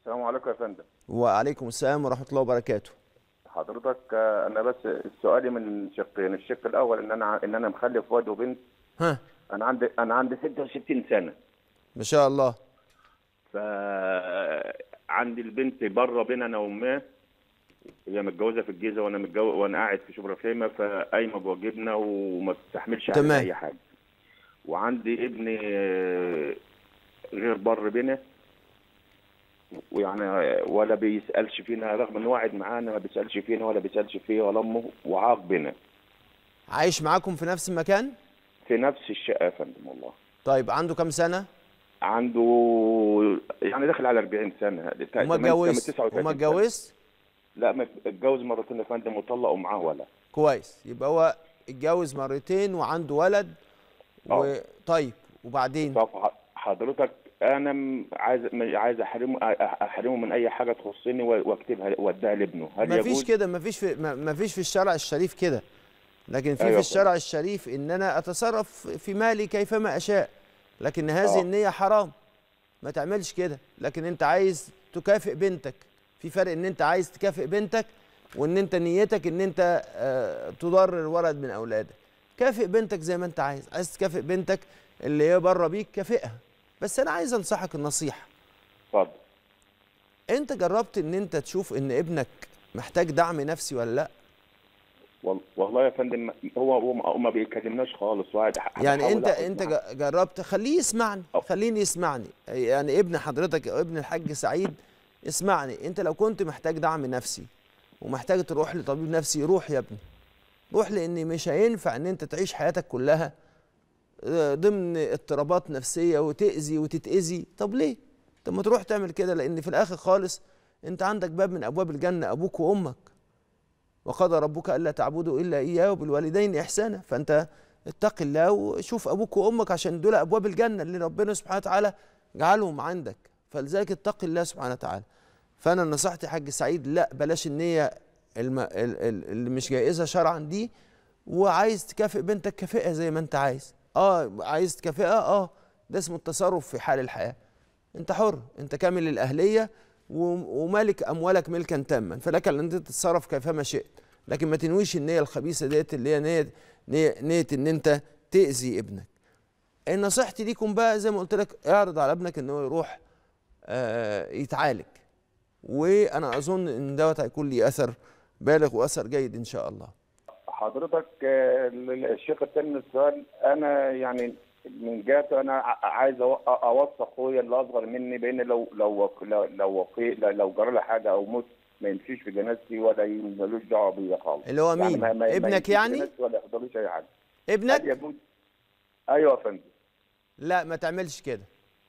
السلام عليكم يا فندم وعليكم السلام ورحمه الله وبركاته حضرتك آه، انا بس سؤالي من شقين الشق الاول ان انا ان انا مخلف واد وبنت ها انا عندي انا عندي 66 سنه ما شاء الله ف عندي البنت بره بين انا وامها هي متجوزه في الجيزه وانا متجوز وانا قاعد في شبرا خيمه فقايمه بواجبنا وما بتستحملش على تمام. اي حاجه وعندي ابني آه، غير بر بينا ويعني آه، ولا بيسالش فينا رغم انه قاعد معانا ما بيسالش فينا ولا بيسالش فيا ولا امه وعاق بنا عايش معاكم في نفس المكان في نفس الشقه يا فندم والله طيب عنده كام سنه عنده يعني داخل على 40 سنه وما اتجوزش 39 وما سنة. اتجوزش لا ما اتجوز مرتين يا فندم وطلق ومعاه ولد كويس يبقى هو اتجوز مرتين وعنده ولد و... آه. طيب وبعدين طب ح- حضرتك انا م- عايز م- عايز احرمه أ- أ- احرمه من اي حاجه تخصني و- واكتبها واديها لابنه هل ما فيش يجوز كده ما فيش في ما- ما فيش في الشرع الشريف كده لكن في أيوة في الشرع الشريف ان انا اتصرف في مالي كيفما اشاء لكن هذه آه. النيه حرام ما تعملش كده لكن انت عايز تكافئ بنتك في فرق ان انت عايز تكافئ بنتك وان انت نيتك ان انت آه، تضرر ولد من اولادك كافئ بنتك زي ما انت عايز عايز تكافئ بنتك اللي هي بره بيك كافئها بس انا عايز انصحك النصيحه اتفضل انت جربت ان انت تشوف ان ابنك محتاج دعم نفسي ولا لا وال- والله يا فندم هو هو ما- هو ما بيكلمناش خالص وقاعد ح- يعني بحاول انت أقعد انت معاه. ج- جربت خليه يسمعني أه. خليني يسمعني يعني ابن حضرتك او ابن الحاج سعيد اسمعني انت لو كنت محتاج دعم نفسي ومحتاج تروح لطبيب نفسي روح يا ابني روح لان مش هينفع ان انت تعيش حياتك كلها آه، ضمن اضطرابات نفسيه وتاذي وتتاذي طب ليه طب ما تروح تعمل كده لان في الاخر خالص انت عندك باب من ابواب الجنه ابوك وامك وقضى ربك الا تعبدوا الا اياه وبالوالدين احسانا فانت اتق الله وشوف ابوك وامك عشان دول ابواب الجنه اللي ربنا سبحانه وتعالى جعلهم عندك فلذلك اتق الله سبحانه وتعالى فانا نصيحتي حاج سعيد لا بلاش النيه الم... ال- ال- اللي مش جائزه شرعا دي وعايز تكافئ بنتك كافئها زي ما انت عايز اه عايز تكافئها اه ده اسمه التصرف في حال الحياه انت حر انت كامل الاهليه و- ومالك اموالك ملكا تاما فلك ان انت تتصرف كيفما شئت لكن ما تنويش النيه الخبيثه ديت اللي هي نيه نيه, نية ان انت تاذي ابنك نصيحتي ليكم بقى زي ما قلت لك اعرض على ابنك ان هو يروح آه يتعالج وانا اظن ان دوت هيكون لي اثر بالغ واثر جيد ان شاء الله حضرتك آه، الشق الثاني من السؤال انا يعني من جهته انا ع- عايز أو- اوصي اخويا اللي اصغر مني بان لو لو لو لو, وقي- لو جرى له حاجه او موت ما يمشيش في جنازتي ولا ي- ملوش دعوه بيا خالص اللي هو مين؟ ما- ما- ما ابنك يمشيش في يعني؟ جنازتي ولا يحضرلوش اي حاجه هل ابنك يجوز ايوه يا فندم لا ما تعملش كده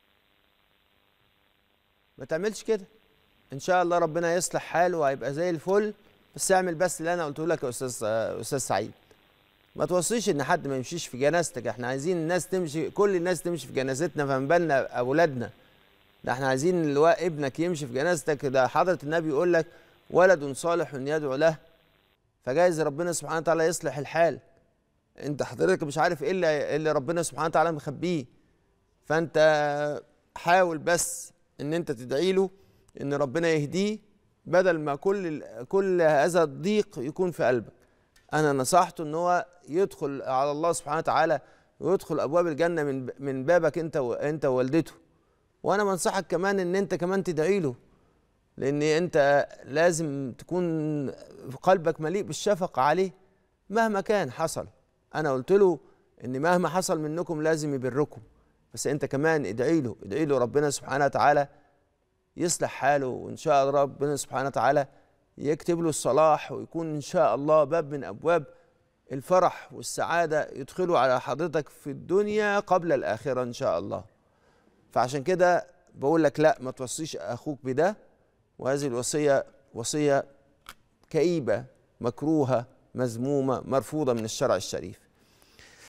ما تعملش كده ان شاء الله ربنا يصلح حاله وهيبقى زي الفل بس اعمل بس اللي انا قلته لك يا استاذ استاذ سعيد ما توصيش ان حد ما يمشيش في جنازتك احنا عايزين الناس تمشي كل الناس تمشي في جنازتنا فما بالنا اولادنا ده احنا عايزين الوا- ابنك يمشي في جنازتك ده حضره النبي يقول لك ولد صالح يدعو له فجايز ربنا سبحانه وتعالى يصلح الحال انت حضرتك مش عارف ايه اللي إيه اللي ربنا سبحانه وتعالى مخبيه فانت حاول بس ان انت تدعي له ان ربنا يهديه بدل ما كل ال- كل هذا الضيق يكون في قلبك انا نصحته ان هو يدخل على الله سبحانه وتعالى ويدخل ابواب الجنه من من بابك انت وانت ووالدته وانا بنصحك كمان ان انت كمان تدعي له لان انت لازم تكون في قلبك مليء بالشفقه عليه مهما كان حصل انا قلت له ان مهما حصل منكم لازم يبركم بس انت كمان ادعي له ادعي له ربنا سبحانه وتعالى يصلح حاله وان شاء الله ربنا سبحانه وتعالى يكتب له الصلاح ويكون ان شاء الله باب من ابواب الفرح والسعاده يدخله على حضرتك في الدنيا قبل الاخره ان شاء الله فعشان كده بقول لك لا ما توصيش اخوك بده وهذه الوصيه وصيه كئيبه مكروهه مذمومه مرفوضه من الشرع الشريف